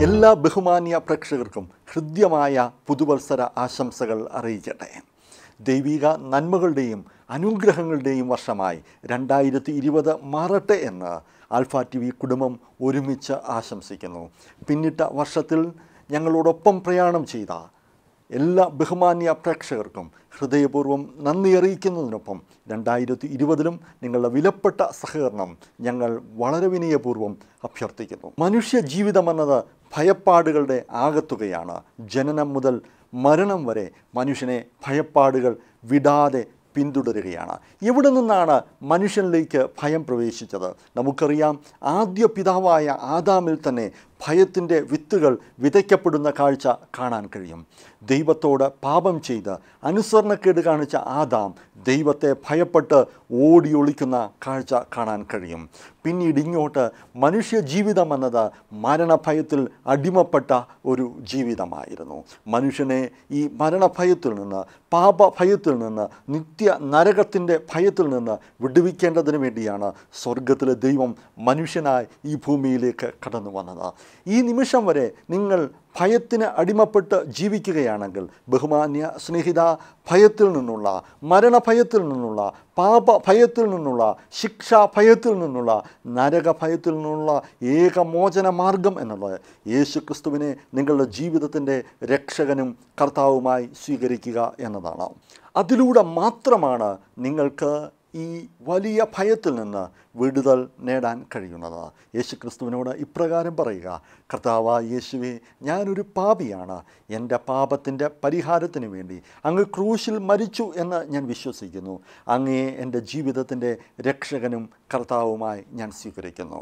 എല്ലാ ബഹുമാന്യ പ്രേക്ഷകർക്കും ഹൃദ്യമായ പുതുവത്സര ആശംസകൾ അറിയിക്കട്ടെ ദൈവിക നന്മകളുടെയും അനുഗ്രഹങ്ങളുടെയും വർഷമായി രണ്ടായിരത്തി ഇരുപത് മാറട്ടെ എന്ന് ആൽഫ ടി വി കുടുംബം ഒരുമിച്ച് ആശംസിക്കുന്നു പിന്നിട്ട വർഷത്തിൽ ഞങ്ങളോടൊപ്പം പ്രയാണം ചെയ്ത എല്ലാ ബഹുമാന്യ പ്രേക്ഷകർക്കും ഹൃദയപൂർവ്വം നന്ദി അറിയിക്കുന്നതിനൊപ്പം രണ്ടായിരത്തി ഇരുപതിലും നിങ്ങളുടെ വിലപ്പെട്ട സഹകരണം ഞങ്ങൾ വളരെ വിനയപൂർവ്വം അഭ്യർത്ഥിക്കുന്നു മനുഷ്യ ജീവിതമെന്നത് ഭയപ്പാടുകളുടെ ആകത്തുകയാണ് ജനനം മുതൽ മരണം വരെ മനുഷ്യനെ ഭയപ്പാടുകൾ വിടാതെ പിന്തുടരുകയാണ് എവിടെ നിന്നാണ് മനുഷ്യനിലേക്ക് ഭയം പ്രവേശിച്ചത് നമുക്കറിയാം ആദ്യ പിതാവായ ആദാമിൽ തന്നെ ഭയത്തിൻ്റെ വിത്തുകൾ വിതയ്ക്കപ്പെടുന്ന കാഴ്ച കാണാൻ കഴിയും ദൈവത്തോട് പാപം ചെയ്ത് അനുസരണക്കേട് കാണിച്ച ആദാം ദൈവത്തെ ഭയപ്പെട്ട് ഓടി ഒളിക്കുന്ന കാഴ്ച കാണാൻ കഴിയും പിന്നീട് ഇങ്ങോട്ട് മനുഷ്യ ജീവിതം എന്നത് മരണഭയത്തിൽ അടിമപ്പെട്ട ഒരു ജീവിതമായിരുന്നു മനുഷ്യനെ ഈ മരണഭയത്തിൽ നിന്ന് പാപഭയത്തിൽ നിന്ന് നിത്യ നരകത്തിൻ്റെ ഭയത്തിൽ നിന്ന് വിടുവിക്കേണ്ടതിന് വേണ്ടിയാണ് സ്വർഗത്തിലെ ദൈവം മനുഷ്യനായി ഈ ഭൂമിയിലേക്ക് കടന്നു വന്നത് ഈ നിമിഷം വരെ നിങ്ങൾ ഭയത്തിന് അടിമപ്പെട്ട് ജീവിക്കുകയാണെങ്കിൽ ബഹുമാന്യ സ്നേഹിത ഭയത്തിൽ നിന്നുള്ള മരണഭയത്തിൽ നിന്നുള്ള പാപ ഭയത്തിൽ നിന്നുള്ള ശിക്ഷാ ഭയത്തിൽ നിന്നുള്ള നരക ഭയത്തിൽ നിന്നുള്ള ഏകമോചന മാർഗം എന്നുള്ളത് യേശു ക്രിസ്തുവിനെ നിങ്ങളുടെ ജീവിതത്തിൻ്റെ രക്ഷകനും കർത്താവുമായി സ്വീകരിക്കുക എന്നതാണ് അതിലൂടെ മാത്രമാണ് നിങ്ങൾക്ക് ഈ വലിയ ഭയത്തിൽ നിന്ന് വിടുതൽ നേടാൻ കഴിയുന്നത് യേശു ക്രിസ്തുവിനോട് ഇപ്രകാരം പറയുക കർത്താവ യേശുവെ ഞാനൊരു പാപിയാണ് എൻ്റെ പാപത്തിൻ്റെ പരിഹാരത്തിന് വേണ്ടി അങ്ങ് ക്രൂശിൽ മരിച്ചു എന്ന് ഞാൻ വിശ്വസിക്കുന്നു അങ്ങയെ എൻ്റെ ജീവിതത്തിൻ്റെ രക്ഷകനും കർത്താവുമായി ഞാൻ സ്വീകരിക്കുന്നു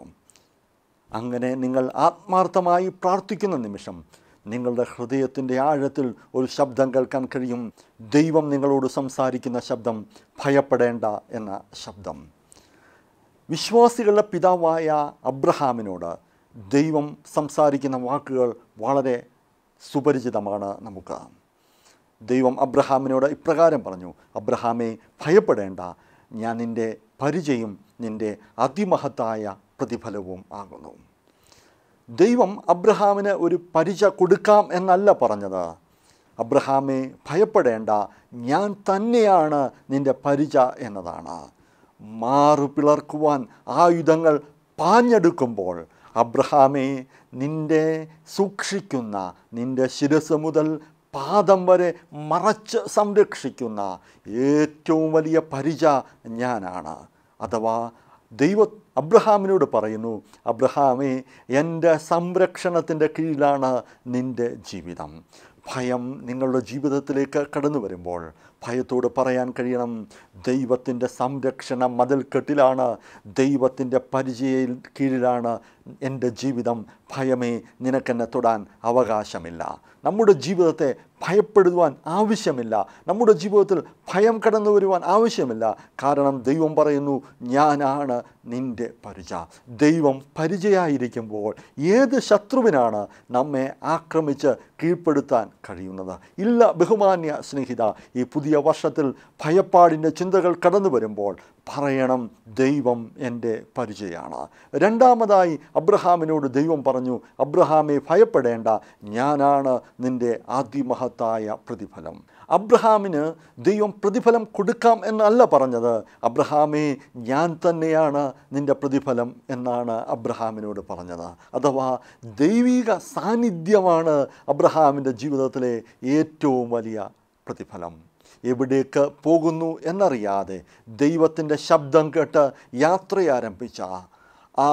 അങ്ങനെ നിങ്ങൾ ആത്മാർത്ഥമായി പ്രാർത്ഥിക്കുന്ന നിമിഷം നിങ്ങളുടെ ഹൃദയത്തിൻ്റെ ആഴത്തിൽ ഒരു ശബ്ദം കേൾക്കാൻ കഴിയും ദൈവം നിങ്ങളോട് സംസാരിക്കുന്ന ശബ്ദം ഭയപ്പെടേണ്ട എന്ന ശബ്ദം വിശ്വാസികളുടെ പിതാവായ അബ്രഹാമിനോട് ദൈവം സംസാരിക്കുന്ന വാക്കുകൾ വളരെ സുപരിചിതമാണ് നമുക്ക് ദൈവം അബ്രഹാമിനോട് ഇപ്രകാരം പറഞ്ഞു അബ്രഹാമെ ഭയപ്പെടേണ്ട ഞാൻ നിൻ്റെ പരിചയം നിൻ്റെ അതിമഹത്തായ പ്രതിഫലവും ആകുന്നു ദൈവം അബ്രഹാമിന് ഒരു പരിച കൊടുക്കാം എന്നല്ല പറഞ്ഞത് അബ്രഹാമെ ഭയപ്പെടേണ്ട ഞാൻ തന്നെയാണ് നിൻ്റെ പരിച എന്നതാണ് മാറു പിളർക്കുവാൻ ആയുധങ്ങൾ പാഞ്ഞെടുക്കുമ്പോൾ അബ്രഹാമെ നിൻ്റെ സൂക്ഷിക്കുന്ന നിൻ്റെ ശിരസ് മുതൽ പാദം വരെ മറച്ച് സംരക്ഷിക്കുന്ന ഏറ്റവും വലിയ പരിച ഞാനാണ് അഥവാ ദൈവ അബ്രഹാമിനോട് പറയുന്നു അബ്രഹാമേ എൻ്റെ സംരക്ഷണത്തിൻ്റെ കീഴിലാണ് നിൻ്റെ ജീവിതം ഭയം നിങ്ങളുടെ ജീവിതത്തിലേക്ക് കടന്നു വരുമ്പോൾ ഭയത്തോട് പറയാൻ കഴിയണം ദൈവത്തിൻ്റെ സംരക്ഷണ മതിൽക്കെട്ടിലാണ് ദൈവത്തിൻ്റെ പരിചയയിൽ കീഴിലാണ് എൻ്റെ ജീവിതം ഭയമേ നിനക്കെന്നെ തൊടാൻ അവകാശമില്ല നമ്മുടെ ജീവിതത്തെ ഭയപ്പെടുവാൻ ആവശ്യമില്ല നമ്മുടെ ജീവിതത്തിൽ ഭയം കടന്നു വരുവാൻ ആവശ്യമില്ല കാരണം ദൈവം പറയുന്നു ഞാനാണ് നിൻ്റെ പരിച ദൈവം പരിചയായിരിക്കുമ്പോൾ ഏത് ശത്രുവിനാണ് നമ്മെ ആക്രമിച്ച് കീഴ്പ്പെടുത്താൻ കഴിയുന്നത് ഇല്ല ബഹുമാന്യ സ്നേഹിത ഈ പുതിയ വർഷത്തിൽ ഭയപ്പാടിൻ്റെ ചിന്തകൾ കടന്നു വരുമ്പോൾ പറയണം ദൈവം എൻ്റെ പരിചയമാണ് രണ്ടാമതായി അബ്രഹാമിനോട് ദൈവം പറഞ്ഞു അബ്രഹാമെ ഭയപ്പെടേണ്ട ഞാനാണ് നിൻ്റെ അതിമഹത്തായ പ്രതിഫലം അബ്രഹാമിന് ദൈവം പ്രതിഫലം കൊടുക്കാം എന്നല്ല പറഞ്ഞത് അബ്രഹാമേ ഞാൻ തന്നെയാണ് നിൻ്റെ പ്രതിഫലം എന്നാണ് അബ്രഹാമിനോട് പറഞ്ഞത് അഥവാ ദൈവിക സാന്നിധ്യമാണ് അബ്രഹാമിൻ്റെ ജീവിതത്തിലെ ഏറ്റവും വലിയ പ്രതിഫലം എവിടേക്ക് പോകുന്നു എന്നറിയാതെ ദൈവത്തിൻ്റെ ശബ്ദം കേട്ട് യാത്രയാരംഭിച്ച ആ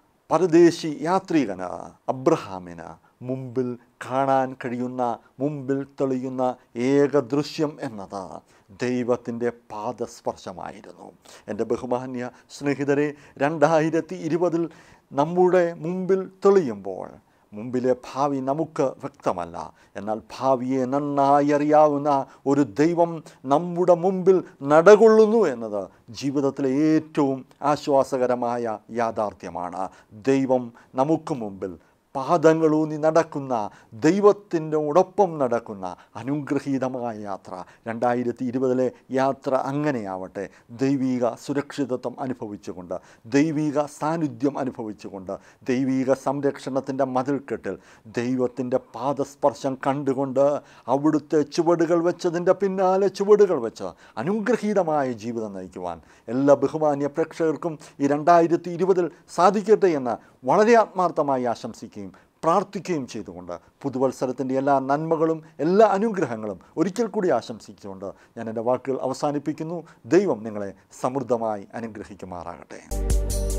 പരദേശി യാത്രികന് അബ്രഹാമിന് മുമ്പിൽ കാണാൻ കഴിയുന്ന മുമ്പിൽ തെളിയുന്ന ഏക ദൃശ്യം എന്നത് ദൈവത്തിൻ്റെ പാദസ്പർശമായിരുന്നു എൻ്റെ ബഹുമാന്യ സ്നേഹിതരെ രണ്ടായിരത്തി ഇരുപതിൽ നമ്മുടെ മുമ്പിൽ തെളിയുമ്പോൾ മുമ്പിലെ ഭാവി നമുക്ക് വ്യക്തമല്ല എന്നാൽ ഭാവിയെ നന്നായി അറിയാവുന്ന ഒരു ദൈവം നമ്മുടെ മുമ്പിൽ നടകൊള്ളുന്നു എന്നത് ജീവിതത്തിലെ ഏറ്റവും ആശ്വാസകരമായ യാഥാർത്ഥ്യമാണ് ദൈവം നമുക്ക് മുമ്പിൽ പാദങ്ങളൂന്നി നടക്കുന്ന ദൈവത്തിൻ്റെ ഒടൊപ്പം നടക്കുന്ന അനുഗ്രഹീതമായ യാത്ര രണ്ടായിരത്തി ഇരുപതിലെ യാത്ര അങ്ങനെയാവട്ടെ ദൈവീക സുരക്ഷിതത്വം അനുഭവിച്ചുകൊണ്ട് ദൈവീക സാന്നിധ്യം അനുഭവിച്ചുകൊണ്ട് ദൈവീക സംരക്ഷണത്തിൻ്റെ മതിൽക്കെട്ടിൽ ദൈവത്തിൻ്റെ പാദസ്പർശം കണ്ടുകൊണ്ട് അവിടുത്തെ ചുവടുകൾ വെച്ചതിൻ്റെ പിന്നാലെ ചുവടുകൾ വെച്ച് അനുഗ്രഹീതമായ ജീവിതം നയിക്കുവാൻ എല്ലാ ബഹുമാന്യ പ്രേക്ഷകർക്കും ഈ രണ്ടായിരത്തി ഇരുപതിൽ സാധിക്കട്ടെ എന്ന് വളരെ ആത്മാർത്ഥമായി ആശംസിക്കുകയും പ്രാർത്ഥിക്കുകയും ചെയ്തുകൊണ്ട് പുതുവത്സരത്തിൻ്റെ എല്ലാ നന്മകളും എല്ലാ അനുഗ്രഹങ്ങളും ഒരിക്കൽ കൂടി ആശംസിച്ചുകൊണ്ട് ഞാൻ എൻ്റെ വാക്കുകൾ അവസാനിപ്പിക്കുന്നു ദൈവം നിങ്ങളെ സമൃദ്ധമായി അനുഗ്രഹിക്കുമാറാകട്ടെ